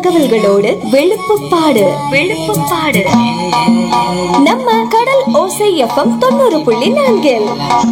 தகவல்களோடு வெளுப்புப்பாடு வெளுப்புப்பாடு நம்ம கடல் ஓசை எஃப்எம் தொண்ணூறு புள்ளி நான்கில்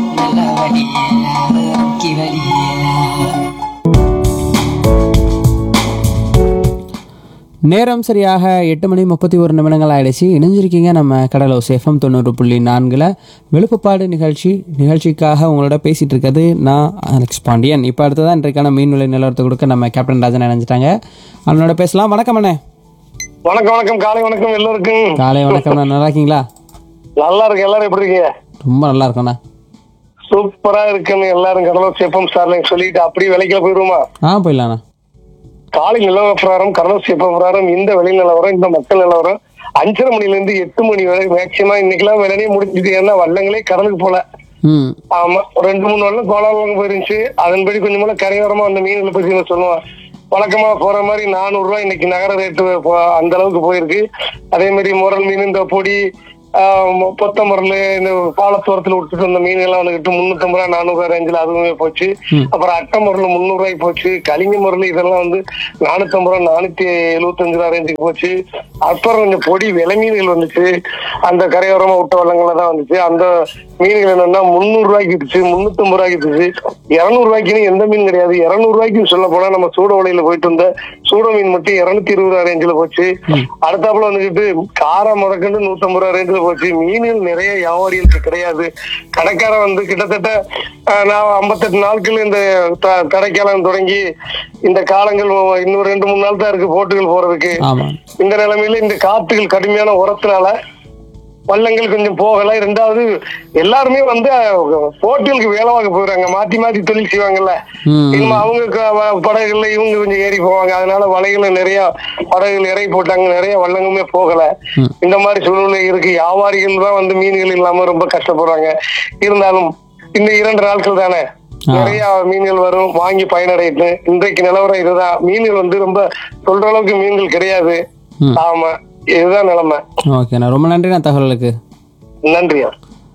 நேரம் சரியாக எட்டு மணி முப்பத்தி ஒரு நிமிடங்கள் ஆயிடுச்சு இணைஞ்சிருக்கீங்க நம்ம கடலோ சேஃபம் தொண்ணூறு புள்ளி நான்கில் வெளுப்புப்பாடு நிகழ்ச்சி நிகழ்ச்சிக்காக உங்களோட பேசிகிட்டு இருக்கிறது நான் அலெக்ஸ் பாண்டியன் இப்போ அடுத்ததான் இன்றைக்கான மீன் விலை நிலவரத்தை கொடுக்க நம்ம கேப்டன் ராஜன் இணைஞ்சிட்டாங்க அவனோட பேசலாம் வணக்கம் அண்ணே வணக்கம் வணக்கம் காலை வணக்கம் எல்லோருக்கும் காலை வணக்கம் அண்ணா. நல்லா இருக்கீங்களா நல்லா இருக்கு எல்லாரும் எப்படி இருக்கீங்க ரொம்ப நல்லா இருக்கோண்ணா சூப்பரா இருக்குன்னு எல்லாரும் கடலூர் சேப்பம் சார் சொல்லிட்டு அப்படியே விலைக்குல போயிருவோமா ஆ போயிடலாண்ணா காலை நிலவர பிரகாரம் கடலூர் சேப்பம் பிரகாரம் இந்த வெளி நிலவரம் இந்த மக்கள் நிலவரம் அஞ்சரை மணில இருந்து எட்டு மணி வரை மேக்சிமம் இன்னைக்கெல்லாம் வேலையே முடிஞ்சுது ஏன்னா வள்ளங்களே கடலுக்கு போல ம் ஆமா ஒரு ரெண்டு மூணு வெள்ளம் கோலாவளம் போயிருந்துச்சு அதன்படி கொஞ்சம் கரையோரமா அந்த மீன்களை பத்தி நான் சொல்லுவேன் வழக்கமா போற மாதிரி நானூறு ரூபாய் இன்னைக்கு நகர ரேட்டு அந்த அளவுக்கு போயிருக்கு அதே மாதிரி முரல் மீன் இந்த பொடி ஆஹ் பொத்தமரல் இந்த பாலத்தோரத்துல விட்டுட்டு வந்த மீன் எல்லாம் வந்துகிட்டு முன்னூத்தம்பது ரூபாய் நானூறு ரூபாய் ரேஞ்சில் அதுவுமே போச்சு அப்புறம் அட்டை முரல் முந்நூறு ரூபாய்க்கு போச்சு கலிங்க முரல் இதெல்லாம் வந்து நானூத்தம்பது ரூபாய் நானூத்தி எழுபத்தஞ்சு ரூபாய் ரேஞ்சுக்கு போச்சு அப்புறம் கொஞ்சம் பொடி விலை மீன்கள் வந்துச்சு அந்த கரையோரமா விட்ட வள்ளங்கள்ல தான் வந்துச்சு அந்த மீன்கள் என்னன்னா முந்நூறு ரூபாய்க்கு இருந்துச்சு முன்னூத்தம்பது ரூபாய்க்கு இருந்துச்சு இருநூறு ரூபாய்க்குன்னு எந்த மீன் கிடையாது இருநூறு ரூபாய்க்கு சொல்ல போனா நம்ம சூட வலையில போயிட்டு வந்த சூட மீன் மட்டும் இருநூத்தி இருபது ரூபாய் ரேஞ்சில் போச்சு அடுத்தாப்புல வந்துகிட்டு காரா முதற்கண்டு நூத்தம்பது ரூபாய் ரேஞ்சில் போச்சு மீன்கள் நிறைய வியாபாரிகளுக்கு கிடையாது கடைக்காரன் வந்து கிட்டத்தட்ட ஆஹ், நான் ஐம்பத்தெட்டு நாட்கள் இந்த த- தடைக்காலம் தொடங்கி இந்த காலங்கள் இன்னும் ரெண்டு மூணு நாள் தான் இருக்கு போட்டுகள் போறதுக்கு ஆமாம் இந்த நிலைமையில இந்த காத்துகள் கடுமையான உரத்தினால வள்ளங்கள் கொஞ்சம் போகல ரெண்டாவது எல்லாருமே வந்து அஹ், போட்டிகளுக்கு வேலை பார்க்க போயிடுறாங்க மாத்தி மாத்தி தொழில் செய்வாங்கல்ல ம். இனிமே அவங்க க- வ- படகுல இவங்க கொஞ்சம் ஏறி போவாங்க அதனால வலைகளை நிறைய படகுகள் இறங்கி போட்டாங்க நிறைய வள்ளங்குமே போகல ம். இந்த மாதிரி சூழ்நிலை இருக்கு வியாபாரிகள் தான் வந்து மீன்கள் இல்லாம ரொம்ப கஷ்டப்படுறாங்க இருந்தாலும் இந்த இரண்டு நாட்கள் தானே ஆ. நிறைய மீன்கள் வரும் வாங்கி பயனடைட்டு இன்றைக்கு நிலவரம் இதுதான் மீன்கள் வந்து ரொம்ப சொல்ற அளவுக்கு மீன்கள் கிடையாது ம். ஆமா இதுதான் நிலைமை ஓகேண்ணா ரொம்ப நன்றிண்ணா தகவலுக்கு நன்றியா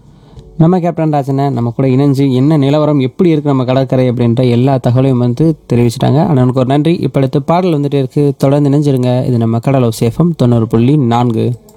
நம்ம கேப்டன் ராஜனை நம்ம கூட இணைஞ்சு என்ன நிலவரம் எப்படி இருக்கு நம்ம கடற்கரை அப்படின்ற எல்லா தகவலையும் வந்து தெரிவிச்சிட்டாங்க அண்ணனுக்கு ஒரு நன்றி இப்போ அடுத்து பாடல் வந்துட்டு இருக்கு தொடர்ந்து இணைஞ்சிருங்க இது நம்ம கடலோ சேஃபம் தொண்ணூறு புள்ளி நான்கு